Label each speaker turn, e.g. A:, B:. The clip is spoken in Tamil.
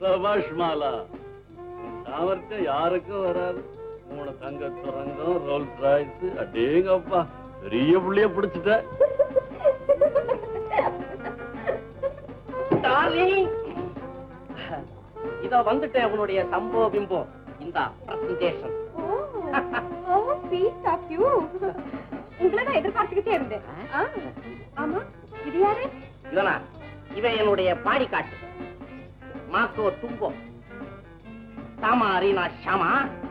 A: சபாஷ் மாலா உன் சாமர்த்தியம் யாருக்கும் வராது மூணு தங்க சுரங்கம் ரோல்ஸ் ராய்ஸ் அடேங்கப்பா பெரிய புள்ளைய பிடிச்சிட்ட
B: டார்லிங் இதோ வந்துட்டேன் உன்னுடைய சம்போ பிம்போ இந்த presentation
C: oh sweet of you உங்களை நான் எதிர்பார்த்துக்கிட்டே இருந்தேன் ஆ, ஆமா இது யாரு
B: இவனா இவன் என்னுடைய பாடி காட்டு மாக்கோ தும்போ சாமா அரீனா ஷாமா